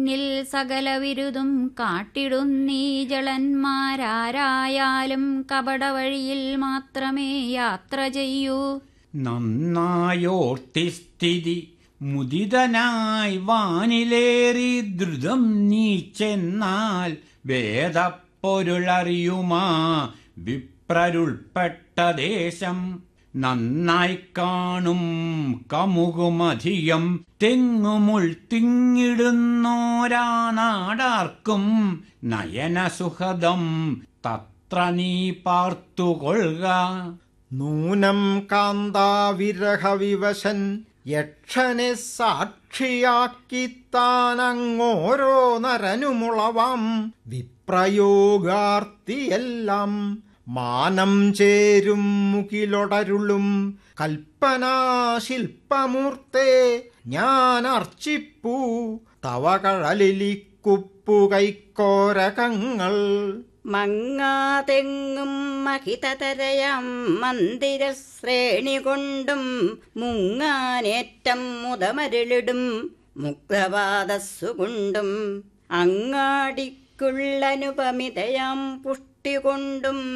മുന്നിൽ സകല വിരുതും കാട്ടിടുന്നീ ജളന്മാരാരായാലും കപടവഴിയിൽ മാത്രമേ യാത്ര ചെയ്യൂ നന്നായോർത്തി സ്ഥിതി മുദിതനായി വാനിലേറി ദ്രുതം നീ ചെന്നാൽ വേദപ്പൊരുളറിയുമാ വിപ്രരുൾപ്പെട്ട ദേശം നന്നായി കാണും കമുകുമധികം തെങ്ങുമുൾ തിങ്ങിടുന്നോരാ നാടാർക്കും നയനസുഖദം തത്ര നീ പാർത്തുകൊള്ളുക നൂനം കാന്താവിരഹവിവശൻ യക്ഷനെ സാക്ഷിയാക്കി താനങ്ങോരോ നരനുമുളവാം വിപ്രയോഗാർത്തിയെല്ലാം മാനം ചേരും മുകിലൊടരുളും കൽപ്പനാശില്പമൂർത്തേ ഞാൻ അർച്ചിപ്പൂ തവ കഴലിലിക്കുപ്പു കൈക്കോരകങ്ങൾ മങ്ങാതെങ്ങും മഹിതതരയാം മന്ദിരശ്രേണി കൊണ്ടും മുങ്ങാനേറ്റം മുതമരുളിടും മുഗ്ധപാദസ്സുകൊണ്ടും അങ്ങാടിക്കുള്ളനുപമിതയാം പുഷ്ടി കൊണ്ടും